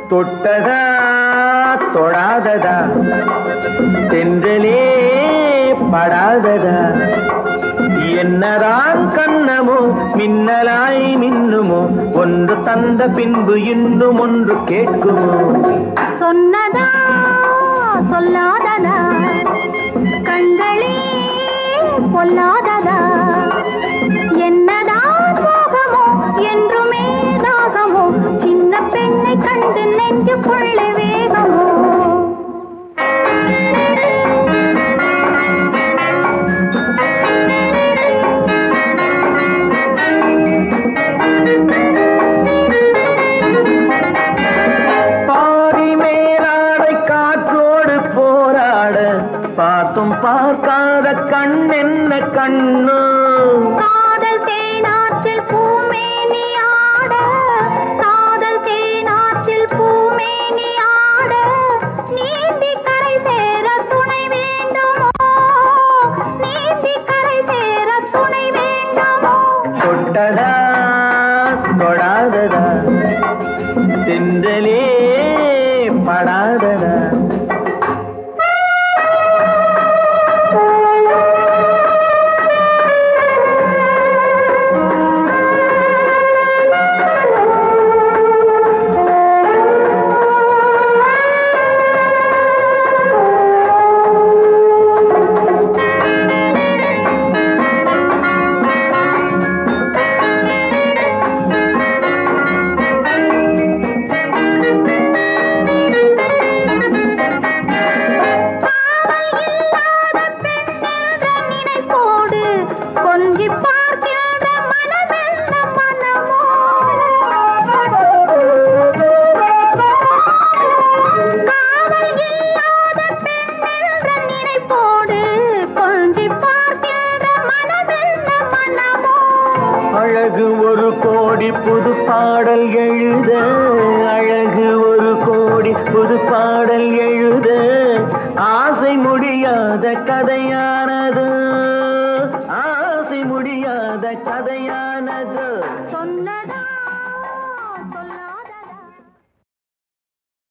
தொட்டதா தொடாததா தென்றலே படாததா என்னதான் கண்ணமோ மின்னலாய் மின்னுமோ ஒன்று தந்த பின்பு இன்னும் ஒன்று கேட்குமோ சொன்னதா சொல்லாததா கண்களே பொல்லாததா என்னதான் மோகமோ என்றுமே தாகமோ சின்ன பெண்ணை கண்டு நெஞ்சுக்குள்ளே வேகமோ பாரி மேலாடை காற்றோடு போராட பார்த்தும் பார்க்காத கண் என்ன கண்ணு காதல் தேனாற்றில் பூமேனி ஆட காதல் தேனாற்றில் பூமேனி ஆட நீந்தி கரை சேர துணை வேண்டுமோ நீந்தி கரை சேர துணை வேண்டுமோ தொட்டதா தொடாததா தென்றலே படாததா நினைப்போடு கொஞ்சி பார்க்கின்ற மனமென்ன மனமோ காதல் இல்லாத பெண்ணென்ற நினைப்போடு கொஞ்சி பார்க்கின்ற மனமென்ன மனமோ அழகு ஒரு கோடி புது பாடல் எழுத அழகு ஒரு கோடி புது பாடல் எழுத ஆசை முடியாத கதையானது ஆசை முடியாத கதையானது சொன்னதா